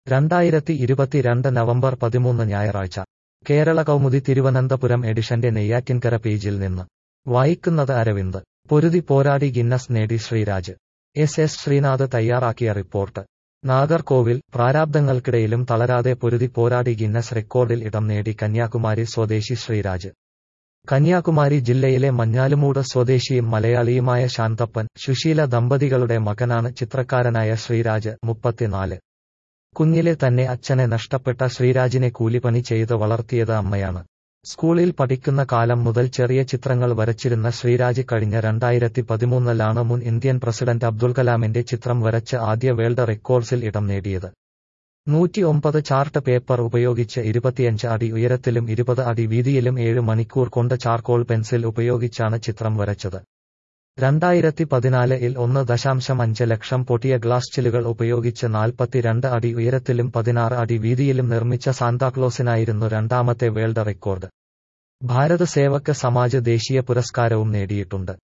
രണ്ടായിരത്തി ഇരുപത്തിരണ്ട് നവംബർ പതിമൂന്ന് ഞായറാഴ്ച കേരള കൗമുദി തിരുവനന്തപുരം എഡിഷന്റെ നെയ്യാറ്റിൻകര പേജിൽ നിന്ന് വായിക്കുന്നത് അരവിന്ദ് പൊരുതി പോരാടി ഗിന്നസ് നേടി ശ്രീരാജ് എസ് എസ് ശ്രീനാഥ് തയ്യാറാക്കിയ റിപ്പോർട്ട് നാഗർകോവിൽ പ്രാരാബ്ദങ്ങൾക്കിടയിലും തളരാതെ പൊരുതി പോരാടി ഗിന്നസ് റെക്കോർഡിൽ ഇടം നേടി കന്യാകുമാരി സ്വദേശി ശ്രീരാജ് കന്യാകുമാരി ജില്ലയിലെ മഞ്ഞാലുമൂട് സ്വദേശിയും മലയാളിയുമായ ശാന്തപ്പൻ സുശീല ദമ്പതികളുടെ മകനാണ് ചിത്രക്കാരനായ ശ്രീരാജ് മുപ്പത്തിനാല് കുഞ്ഞിലെ തന്നെ അച്ഛനെ നഷ്ടപ്പെട്ട ശ്രീരാജിനെ കൂലിപ്പണി ചെയ്ത് വളർത്തിയത് അമ്മയാണ് സ്കൂളിൽ പഠിക്കുന്ന കാലം മുതൽ ചെറിയ ചിത്രങ്ങൾ വരച്ചിരുന്ന ശ്രീരാജ് കഴിഞ്ഞ രണ്ടായിരത്തി പതിമൂന്നിലാണ് മുൻ ഇന്ത്യൻ പ്രസിഡന്റ് അബ്ദുൽ കലാമിന്റെ ചിത്രം വരച്ച് ആദ്യ വേൾഡ് റെക്കോർഡ്സിൽ ഇടം നേടിയത് നൂറ്റി ഒമ്പത് ചാർട്ട് പേപ്പർ ഉപയോഗിച്ച് ഇരുപത്തിയഞ്ച് അടി ഉയരത്തിലും ഇരുപത് അടി വീതിയിലും ഏഴ് മണിക്കൂർ കൊണ്ട് ചാർക്കോൾ പെൻസിൽ ഉപയോഗിച്ചാണ് ചിത്രം വരച്ചത് രണ്ടായിരത്തി പതിനാലിൽ ഒന്ന് ദശാംശം അഞ്ച് ലക്ഷം പൊട്ടിയ ഗ്ലാസ് ചില്ലുകൾ ഉപയോഗിച്ച് നാൽപ്പത്തിരണ്ട് അടി ഉയരത്തിലും പതിനാറ് അടി വീതിയിലും നിർമ്മിച്ച സാന്താക്ലോസിനായിരുന്നു രണ്ടാമത്തെ വേൾഡ് റെക്കോർഡ് ഭാരത് സേവക് സമാജ് ദേശീയ പുരസ്കാരവും നേടിയിട്ടുണ്ട്